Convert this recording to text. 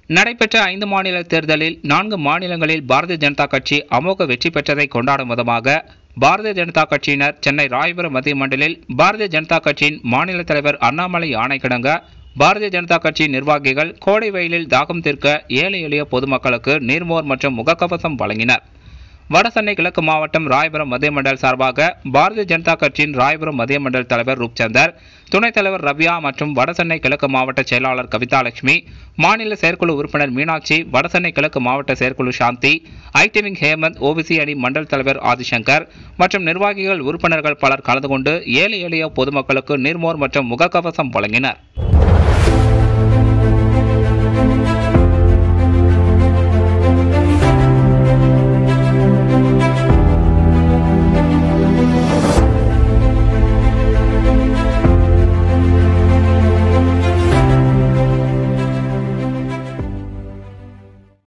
நடைபெற்ற ஐந்து மாநில தேர்தலில் நான்கு மாநிலங்களில் பாரதிய ஜனதா கட்சி அமோக வெற்றி பெற்றதை கொண்டாடும் விதமாக பாரதிய ஜனதா கட்சியினர் சென்னை ராயபுரம் மத்திய மண்டலில் பாரதிய ஜனதா கட்சியின் மாநில தலைவர் அண்ணாமலை ஆணைக்கிடங்க பாரதிய ஜனதா கட்சி நிர்வாகிகள் கோடை வெயிலில் தாகம் தீர்க்க ஏழை எளிய பொதுமக்களுக்கு நீர்மோர் மற்றும் முகக்கவசம் வழங்கினர் வடசென்னை கிழக்கு மாவட்டம் ராயபுரம் மத்திய மண்டல் சார்பாக பாரதிய ஜனதா கட்சியின் ராயபுரம் மத்திய மண்டல் தலைவர் ரூப்சந்தர் துணைத் தலைவர் ரவ்யா மற்றும் வடசென்னை கிழக்கு மாவட்ட செயலாளர் கவிதாலட்சுமி மாநில செயற்குழு உறுப்பினர் மீனாட்சி வடசென்னை கிழக்கு மாவட்ட செயற்குழு சாந்தி ஐடிவிங் ஹேமந்த் ஓபிசி அணி மண்டல் தலைவர் ஆதிசங்கர் மற்றும் நிர்வாகிகள் உறுப்பினர்கள் பலர் கலந்து கொண்டு ஏழை எளிய பொதுமக்களுக்கு நீர்மோர் மற்றும் முகக்கவசம் வழங்கினர்